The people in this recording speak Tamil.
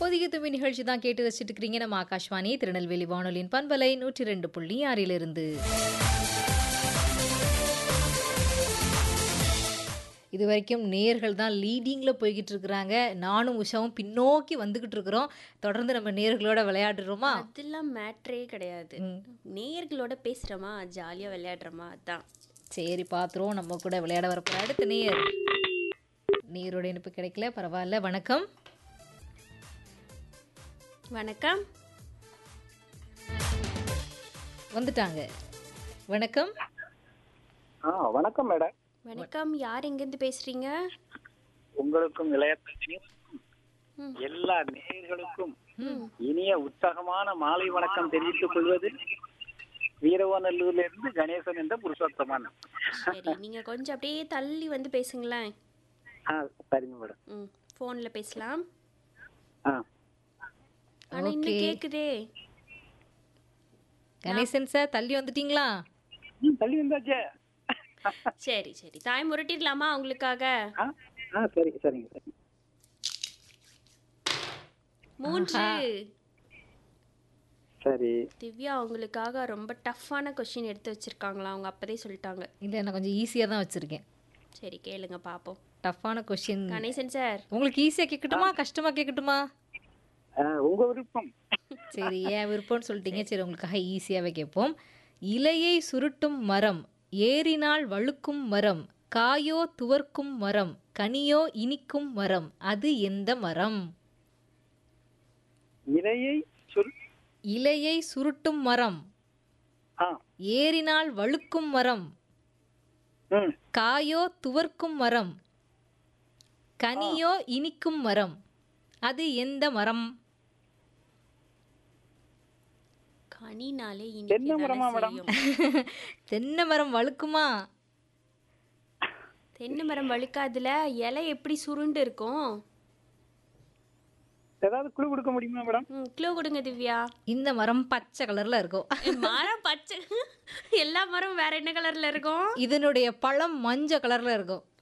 புதிய தும்பி நிகழ்ச்சி தான் கேட்டு வச்சுட்டு இருக்கிறீங்க நம்ம ஆகாஷ்வாணி திருநெல்வேலி வானொலியின் பண்பலை நூற்றி ரெண்டு புள்ளி ஆறிலிருந்து இது வரைக்கும் நேர்கள் தான் லீடிங்கில் போய்கிட்டு இருக்கிறாங்க நானும் உஷாவும் பின்னோக்கி வந்துக்கிட்டு இருக்கிறோம் தொடர்ந்து நம்ம நேர்களோட விளையாடுறோமா அதெல்லாம் மேட்ரே கிடையாது ம். நேயர்களோட பேசுறோமா ஜாலியா விளையாடுறோமா அதான் சரி பார்த்துருவோம் நம்ம கூட விளையாட வரப்போற அடுத்த நேயர் நேயரோட இனிப்பு கிடைக்கல பரவாயில்ல வணக்கம் வணக்கம் வந்துட்டாங்க வணக்கம் ஆ வணக்கம் மேடம் வணக்கம் யார் எங்கேருந்து பேசுறீங்க உங்களுக்கும் இளையத்தஞ்சனியும் ம். எல்லா நேயர்களுக்கும் இனிய உற்சாகமான மாலை வணக்கம் தெரிவித்துக் கொள்வது வீரவநல்லூர்ல இருந்து கணேசன் என்ற புருஷோத்தமன் சரி நீங்க கொஞ்சம் அப்படியே தள்ளி வந்து பேசுங்களேன் ஆ சரிங்க மேடம் ம் ஃபோன்ல பேசலாம் ஆ ஆனா இன்னும் கேக்குதே கணேசன் சார் தள்ளி வந்துட்டீங்களா ம், தள்ளி வந்தாச்சே சரி சரி தாய் முரட்டிடலாமா உங்களுக்காக ஆ ஆ சரி சரிங்க சரி மூன்று சரி திவ்யா உங்களுக்காக ரொம்ப டஃப்பான கொஸ்டின் எடுத்து வச்சிருக்காங்களா அவங்க அப்பதே சொல்லிட்டாங்க இல்லை நான் கொஞ்சம் ஈஸியாக தான் வச்சுருக்கேன் சரி கேளுங்க பாப்போம் டஃப்பான கொஷின் கணேசன் சார் உங்களுக்கு ஈஸியாக கேட்கட்டுமா கஷ்டமாக கேட்கட்டுமா ஆ, உங்க விருப்பம் சரி ஏன் விருப்பம்னு சொல்லிட்டீங்க சரி உங்களுக்காக ஈஸியாகவே கேட்போம் இலையை சுருட்டும் மரம் ஏறினால் வழுக்கும் மரம் காயோ துவர்க்கும் மரம் கனியோ இனிக்கும் மரம் அது எந்த மரம் இலையை சொல் இலையை சுருட்டும் மரம் ஆ ஏறினால் வழுக்கும் மரம் ம் காயோ துவர்க்கும் மரம் கனியோ இனிக்கும் மரம் அது எந்த மரம் கனினாலே தென்னை இனிக்க மரமா மேடம்? செய்யும் தென்னை மரம் வழுக்குமா தென்னை மரம் வழுக்காதுல இலை எப்படி சுருண்டு இருக்கும் ஏதாவது குழு கொடுக்க முடியுமா மேடம் ம் க்ளூ கொடுங்க திவ்யா இந்த மரம் பச்சை கலர்ல இருக்கும் மரம் பச்சை எல்லா மரம் வேற என்ன கலர்ல இருக்கும் இதனுடைய பழம் மஞ்சள் கலர்ல இருக்கும்